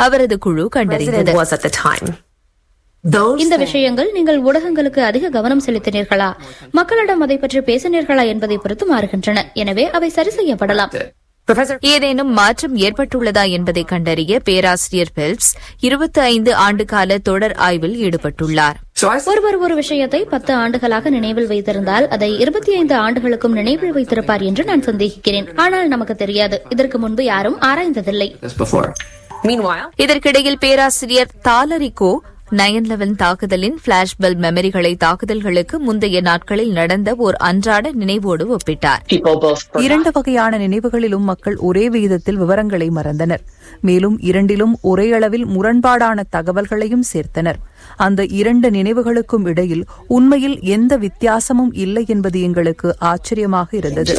அவரது குழு கண்டறிந்தது was at the time. Those இந்த விஷயங்கள் நீங்கள் ஊடகங்களுக்கு அதிக கவனம் செலுத்தினீர்களா மக்களிடம் அதை பற்றி பேசினீர்களா என்பதை பொறுத்து மாறுகின்றன எனவே அவை சரி செய்யப்படலாம் Professor ஏதேனும் மாற்றம் ஏற்பட்டுள்ளதா என்பதை கண்டறிய பேராசிரியர் பெல்ப்ஸ் இருபத்தி ஐந்து ஆண்டுகால தொடர் ஆய்வில் ஈடுபட்டுள்ளார் So I ஒருவர் ஒரு விஷயத்தை பத்து ஆண்டுகளாக நினைவில் வைத்திருந்தால் அதை இருபத்தி ஐந்து ஆண்டுகளுக்கும் நினைவில் வைத்திருப்பார் என்று நான் சந்தேகிக்கிறேன் ஆனால் நமக்கு தெரியாது இதற்கு முன்பு யாரும் ஆராய்ந்ததில்லை this before. meanwhile இதற்கிடையில் பேராசிரியர் தாலரிகோ நயன் லெவன் தாக்குதலின் பிளாஷ் பல்ப் மெமரிகளை தாக்குதல்களுக்கு முந்தைய நாட்களில் நடந்த ஓர் அன்றாட நினைவோடு ஒப்பிட்டார் People both இரண்டு வகையான நினைவுகளிலும் மக்கள் ஒரே விகிதத்தில் விவரங்களை மறந்தனர் மேலும் இரண்டிலும் ஒரே அளவில் முரண்பாடான தகவல்களையும் சேர்த்தனர் அந்த இரண்டு நினைவுகளுக்கும் இடையில் உண்மையில் எந்த வித்தியாசமும் இல்லை என்பது எங்களுக்கு ஆச்சரியமாக இருந்தது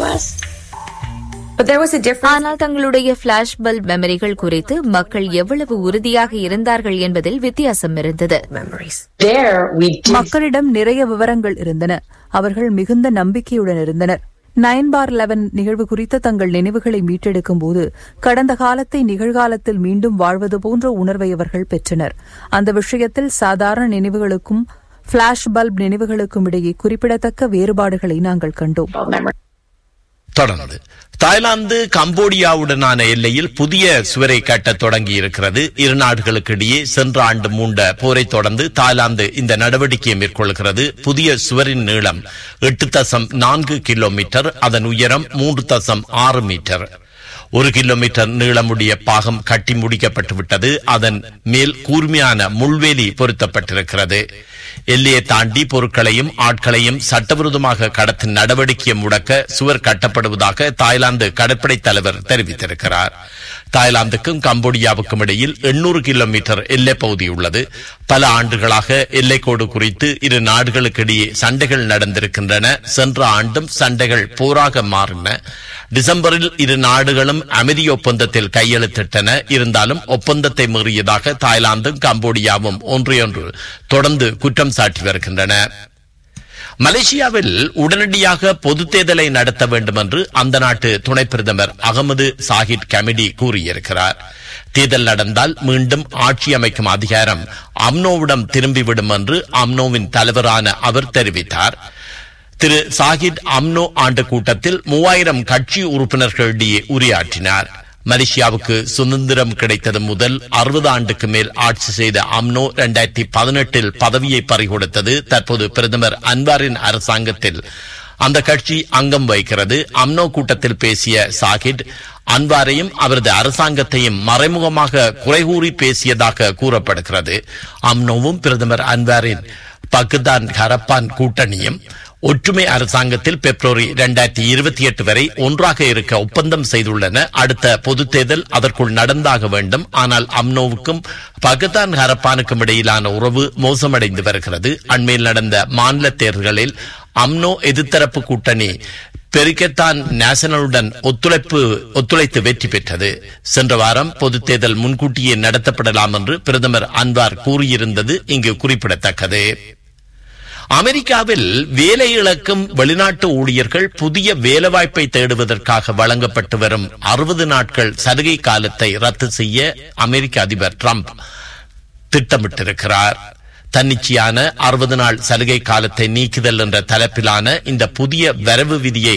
but there was a difference ஆனால் தங்களுடைய பிளாஷ் பல்ப் மெமரிகள் குறித்து மக்கள் எவ்வளவு உறுதியாக இருந்தார்கள் என்பதில் வித்தியாசம் இருந்தது memories there we did மக்களிடம் நிறைய விவரங்கள் இருந்தன அவர்கள் மிகுந்த நம்பிக்கையுடன் இருந்தனர் நைன் பார் லெவன் நிகழ்வு குறித்த தங்கள் நினைவுகளை மீட்டெடுக்கும் போது கடந்த காலத்தை நிகழ்காலத்தில் மீண்டும் வாழ்வது போன்ற உணர்வை அவர்கள் பெற்றனர் அந்த விஷயத்தில் சாதாரண நினைவுகளுக்கும் பிளாஷ் பல்ப் நினைவுகளுக்கும் இடையே குறிப்பிடத்தக்க வேறுபாடுகளை நாங்கள் கண்டோம் memory. தொடர்ந்து தாய்லாந்து கம்போடியாவுடனான எல்லையில் புதிய சுவரை கட்டத் தொடங்கி இருக்கிறது இரு நாடுகளுக்கிடையே சென்ற ஆண்டு மூண்ட போரை தொடர்ந்து தாய்லாந்து இந்த நடவடிக்கையை மேற்கொள்கிறது புதிய சுவரின் நீளம் எட்டு தசம் நான்கு கிலோமீட்டர் அதன் உயரம் மூன்று தசம் ஆறு மீட்டர் ஒரு கிலோமீட்டர் நீளமுடைய பாகம் கட்டி முடிக்கப்பட்டு விட்டது அதன் மேல் கூர்மையான முள்வேலி பொருத்தப்பட்டிருக்கிறது எல்லையை தாண்டி பொருட்களையும் ஆட்களையும் சட்டவிரோதமாக கடத்தும் நடவடிக்கையை முடக்க சுவர் கட்டப்படுவதாக தாய்லாந்து கடற்படை தலைவர் தெரிவித்திருக்கிறார் தாய்லாந்துக்கும் கம்போடியாவுக்கும் இடையில் எண்ணூறு கிலோமீட்டர் எல்லைப் பகுதி உள்ளது பல ஆண்டுகளாக எல்லைக்கோடு குறித்து இரு நாடுகளுக்கிடையே சண்டைகள் நடந்திருக்கின்றன சென்ற ஆண்டும் சண்டைகள் போராக மாறின டிசம்பரில் இரு நாடுகளும் அமைதி ஒப்பந்தத்தில் கையெழுத்திட்டன இருந்தாலும் ஒப்பந்தத்தை மீறியதாக தாய்லாந்தும் கம்போடியாவும் ஒன்றையொன்று தொடர்ந்து குற்றம் சாட்டி வருகின்றன மலேசியாவில் உடனடியாக பொது தேர்தலை நடத்த வேண்டும் என்று அந்த நாட்டு துணை பிரதமர் அகமது சாஹித் கமிடி கூறியிருக்கிறார் தேர்தல் நடந்தால் மீண்டும் ஆட்சி அமைக்கும் அதிகாரம் அம்னோவிடம் திரும்பிவிடும் என்று அம்னோவின் தலைவரான அவர் தெரிவித்தார் திரு சாஹித் அம்னோ ஆண்டு கூட்டத்தில் மூவாயிரம் கட்சி உறுப்பினர்களிடையே உரையாற்றினார் மலேசியாவுக்கு சுதந்திரம் கிடைத்தது முதல் அறுபது ஆண்டுக்கு மேல் ஆட்சி செய்த அம்னோ இரண்டாயிரத்தி பதினெட்டில் பதவியை பறிகொடுத்தது தற்போது பிரதமர் அன்வாரின் அரசாங்கத்தில் அந்த கட்சி அங்கம் வகிக்கிறது அம்னோ கூட்டத்தில் பேசிய சாஹிட் அன்வாரையும் அவரது அரசாங்கத்தையும் மறைமுகமாக குறைகூறி பேசியதாக கூறப்படுகிறது அம்னோவும் பிரதமர் அன்வாரின் பக்குதான் ஹரப்பான் கூட்டணியும் ஒற்றுமை அரசாங்கத்தில் பிப்ரவரி இரண்டாயிரத்தி இருபத்தி எட்டு வரை ஒன்றாக இருக்க ஒப்பந்தம் செய்துள்ளன அடுத்த பொது தேர்தல் அதற்குள் நடந்தாக வேண்டும் ஆனால் அம்னோவுக்கும் பகதான் ஹரப்பானுக்கும் இடையிலான உறவு மோசமடைந்து வருகிறது அண்மையில் நடந்த மாநில தேர்தல்களில் அம்னோ எதிர்த்தரப்பு கூட்டணி பெரிக்கத்தான் நேஷனலுடன் ஒத்துழைப்பு ஒத்துழைத்து வெற்றி பெற்றது சென்ற வாரம் பொது தேர்தல் முன்கூட்டியே நடத்தப்படலாம் என்று பிரதமர் அன்வார் கூறியிருந்தது இங்கு குறிப்பிடத்தக்கது அமெரிக்காவில் வேலை இழக்கும் வெளிநாட்டு ஊழியர்கள் புதிய வேலைவாய்ப்பை தேடுவதற்காக வழங்கப்பட்டு வரும் அறுபது நாட்கள் சலுகை காலத்தை ரத்து செய்ய அமெரிக்க அதிபர் டிரம்ப் திட்டமிட்டிருக்கிறார் தன்னிச்சையான அறுபது நாள் சலுகை காலத்தை நீக்குதல் என்ற தலைப்பிலான இந்த புதிய வரவு விதியை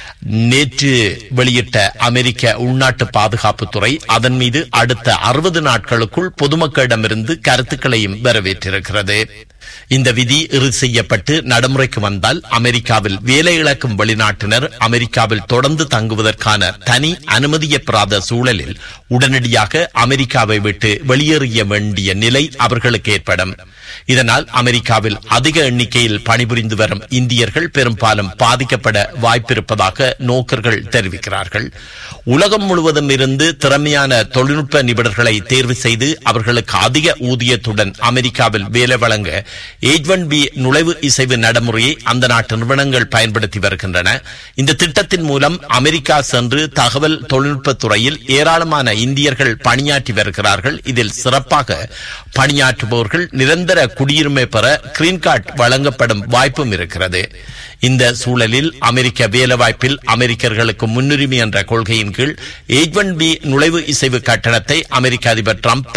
நேற்று வெளியிட்ட அமெரிக்க உள்நாட்டு பாதுகாப்புத்துறை அதன் மீது அடுத்த அறுபது நாட்களுக்குள் பொதுமக்களிடமிருந்து கருத்துக்களையும் வரவேற்றிருக்கிறது இந்த விதி இறுதி செய்யப்பட்டு நடைமுறைக்கு வந்தால் அமெரிக்காவில் வேலை இழக்கும் வெளிநாட்டினர் அமெரிக்காவில் தொடர்ந்து தங்குவதற்கான தனி அனுமதியை பெறாத சூழலில் உடனடியாக அமெரிக்காவை விட்டு வெளியேறிய வேண்டிய நிலை அவர்களுக்கு ஏற்படும் இதனால் அமெரிக்காவில் அதிக எண்ணிக்கையில் பணிபுரிந்து வரும் இந்தியர்கள் பெரும்பாலும் பாதிக்கப்பட வாய்ப்பிருப்பதாக நோக்கர்கள் தெரிவிக்கிறார்கள் உலகம் முழுவதும் இருந்து திறமையான தொழில்நுட்ப நிபுணர்களை தேர்வு செய்து அவர்களுக்கு அதிக ஊதியத்துடன் அமெரிக்காவில் வேலை வழங்க எயிட் ஒன் பி நுழைவு இசைவு நடைமுறையை அந்த நாட்டு நிறுவனங்கள் பயன்படுத்தி வருகின்றன இந்த திட்டத்தின் மூலம் அமெரிக்கா சென்று தகவல் தொழில்நுட்பத் துறையில் ஏராளமான இந்தியர்கள் பணியாற்றி வருகிறார்கள் இதில் சிறப்பாக பணியாற்றுபவர்கள் நிரந்தர குடியுரிமை பெற கிரீன் கார்டு வழங்கப்படும் வாய்ப்பும் இருக்கிறது இந்த சூழலில் அமெரிக்க வேலைவாய்ப்பில் அமெரிக்கர்களுக்கு முன்னுரிமை என்ற கொள்கையின் கீழ் எயிட் ஒன் பி நுழைவு இசைவு கட்டணத்தை அமெரிக்க அதிபர் டிரம்ப்